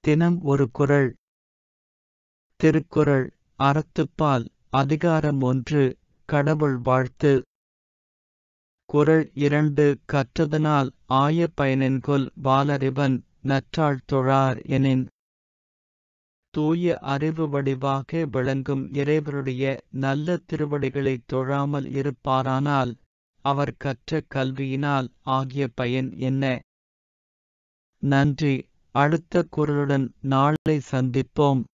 தினம் ஒரு குறள் திருக்குறள் அறத்துப்பால் அதிகாரம் ஒன்று கடவுள் வாழ்த்து குறள் இரண்டு கற்றதனால் ஆய பயனென்கொல் வாலறிவன் நற்றாள் தொழார் எனின் தூய அறிவு வடிவாக விளங்கும் இறைவருடைய நல்ல திருவடிகளைத் தொழாமல் இருப்பாரானால் அவர் கற்ற கல்வியினால் ஆகிய பயன் என்ன நன்றி அடுத்த குரலுடன் நாளை சந்திப்போம்